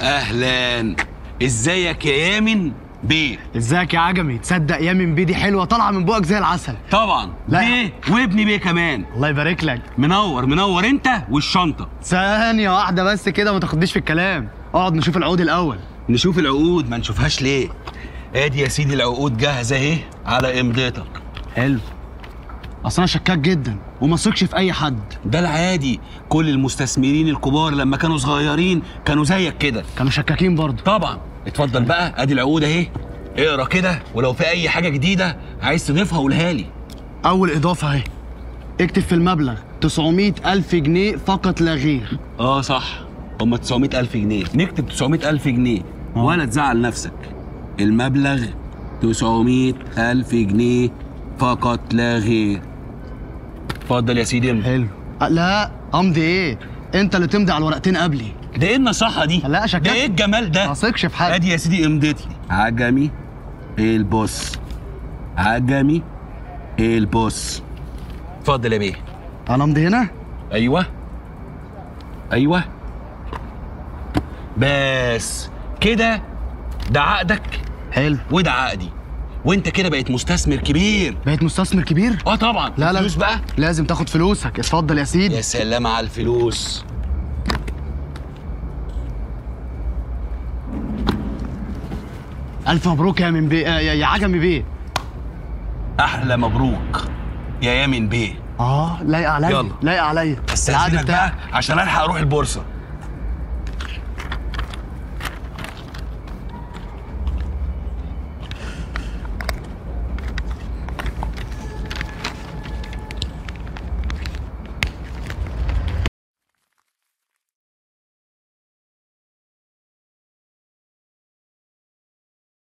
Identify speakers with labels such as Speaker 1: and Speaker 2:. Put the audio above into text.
Speaker 1: اهلا ازيك يا يامن بيه
Speaker 2: ازيك يا عجمي تصدق يامن بيه دي حلوه طالعه من بقك زي العسل
Speaker 1: طبعا
Speaker 2: لا.
Speaker 1: بيه وابني بيه كمان
Speaker 2: الله يبارك لك
Speaker 1: منور منور انت والشنطه
Speaker 2: ثانيه واحده بس كده ما تاخدنيش في الكلام اقعد نشوف العود الاول
Speaker 1: نشوف العقود ما نشوفهاش ليه ادي يا سيدي العقود جاهزه اهي على امضتك
Speaker 2: حلو اصل انا شكاك جدا وما اثقش في اي حد
Speaker 1: ده العادي كل المستثمرين الكبار لما كانوا صغيرين كانوا زيك كده
Speaker 2: كانوا شكاكين برضه
Speaker 1: طبعا اتفضل بقى ادي العقود اهي اقرا كده ولو في اي حاجه جديده عايز تضيفها قولها لي
Speaker 2: اول اضافه اهي اكتب في المبلغ 900 الف جنيه فقط لا غير
Speaker 1: اه صح هم 900 ألف جنيه نكتب 900 ألف جنيه
Speaker 2: آه.
Speaker 1: ولا تزعل نفسك المبلغ 900 ألف جنيه فقط لا غير اتفضل يا سيدي امضي.
Speaker 2: حلو أه لا امضي ايه انت اللي تمضي على الورقتين قبلي
Speaker 1: ده ايه النصاحه دي
Speaker 2: لا، شكلك-
Speaker 1: ده ايه الجمال ده
Speaker 2: ما اثقش في حد
Speaker 1: ادي يا سيدي امضتي عجمي البص عجمي البص اتفضل يا بيه
Speaker 2: انا امضي هنا
Speaker 1: ايوه ايوه بس كده ده عقدك
Speaker 2: حلو
Speaker 1: وده عقدي وانت كده بقيت مستثمر كبير
Speaker 2: بقيت مستثمر كبير
Speaker 1: اه طبعا
Speaker 2: لا لا
Speaker 1: فلوس بقى
Speaker 2: لازم تاخد فلوسك اتفضل يا سيدي
Speaker 1: يا سلام على الفلوس
Speaker 2: الف مبروك يا من بيه آه، يا يا عجمي بيه
Speaker 1: احلى مبروك يا يامن بيه
Speaker 2: اه لايقه عليا
Speaker 1: يلا.
Speaker 2: لايقه عليا العقد
Speaker 1: استاذنك
Speaker 2: بتاعك
Speaker 1: بقى عشان الحق اروح البورصه